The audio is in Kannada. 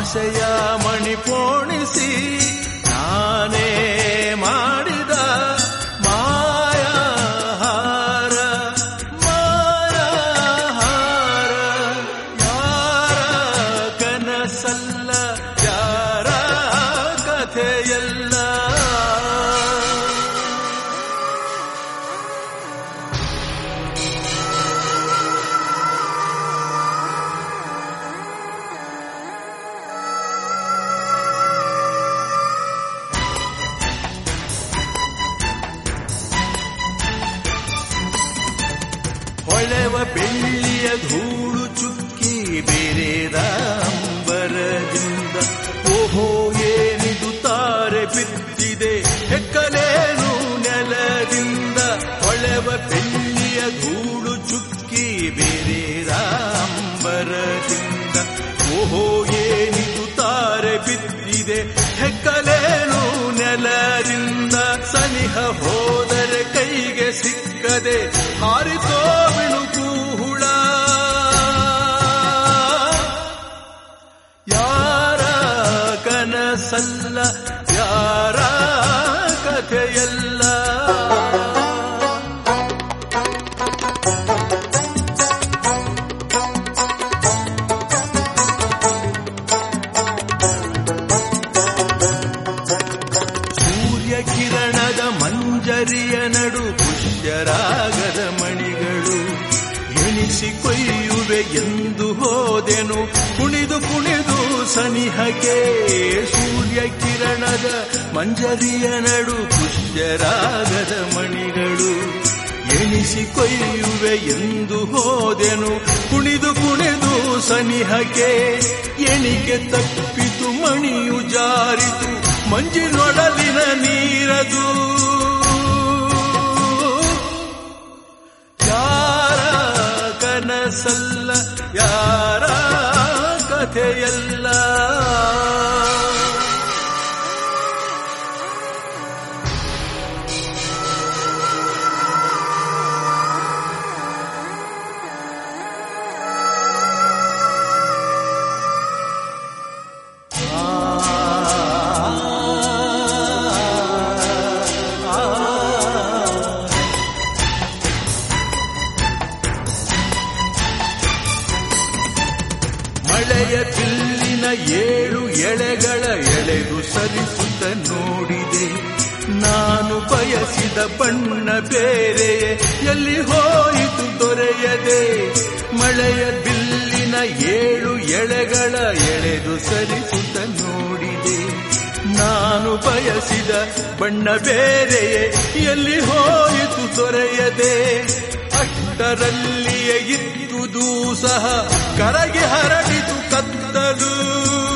ಆಸೆಯ ಮಣಿ ಪೋಣಿಸಿ ನಾನೇ ಮಾಡಿದ ಮಾಯಾಹಾರ ಮಾಯಾಹಾರ ಯಾರ ಕನಸಲ್ಲ ಯಾರ ಕಥೆಯಲ್ಲ ಹೊಳೆವ ಬೆಳ್ಳಿಯ ಧೂಳು ಚುಕ್ಕಿ ಬೇರೆದ ಅಂಬರದಿಂದ ಓಹೋ ಏನಿದು ತಾರೆ ಬಿದ್ದಿದೆ ಹೆಕ್ಕಲೇನು ನೆಲದಿಂದ ಹೊಳೆವ ಬೆಳ್ಳಿಯ ಧೂಳು ಚುಕ್ಕಿ ಬೇರೆದ ಅಂಬರದಿಂದ ಓಹೋ ಏನಿದು ತಾರೆ ಬಿದ್ದಿದೆ ಹೆಕ್ಕಲೇನು ನೆಲದಿಂದ ಸನಿಹ ಹೋದರೆ ಕೈಗೆ ಸಿಕ್ಕದೆ ಹಾರಿತೋ ಬಿಳುಕು ಹುಳ ಯಾರ ಕನಸಲ್ಲ ಯಾರ ಕಥೆಯಲ್ಲ ಸೂರ್ಯ ಕಿರಣದ ಮಂಜರಿಯ ನಡು ಪುಷ್ಯರಾಗದ ಮಣಿಗಳು ಎಣಿಸಿ ಕೊಯ್ಯುವೆ ಎಂದು ಹೋದೆನು ಕುಣಿದು ಕುಣಿದು ಸನಿಹಕ್ಕೆ ಸೂರ್ಯ ಕಿರಣದ ಮಂಜರಿಯ ನಡು ಪುಷ್ಯರಾಗದ ಮಣಿಗಳು ಎಣಿಸಿ ಕೊಯ್ಯುವೆ ಎಂದು ಹೋದೆನು ಕುಣಿದು ಕುಣಿದು ಸನಿಹಕ್ಕೆ ಎಣಿಕೆ ತಪ್ಪಿತು ಮಣಿಯು ಜಾರಿತು ಮಂಜಿನೊಡಲಿನ ನೀರದು ಯಾರ ಕನಸಲ್ಲ ಯಾರ ಕಥೆಯಲ್ಲ ಮಳೆಯ ಬಿಲ್ಲಿನ ಏಳು ಎಳೆಗಳ ಎಳೆದು ಸರಿಸುತ್ತ ನೋಡಿದೆ ನಾನು ಬಯಸಿದ ಬಣ್ಣ ಬೇರೆ ಎಲ್ಲಿ ಹೋಯಿತು ದೊರೆಯದೆ ಮಳೆಯ ಬಿಲ್ಲಿನ ಏಳು ಎಳೆಗಳ ಎಳೆದು ಸರಿಸುತ್ತ ನೋಡಿದೆ ನಾನು ಬಯಸಿದ ಬಣ್ಣ ಬೇರೆ ಎಲ್ಲಿ ಹೋಯಿತು ದೊರೆಯದೆ ಅಷ್ಟರಲ್ಲಿಯೇ ಇದ್ದುದು ಸಹ ಕರಗಿ ಹರಡಿತು ಕತ್ತಲು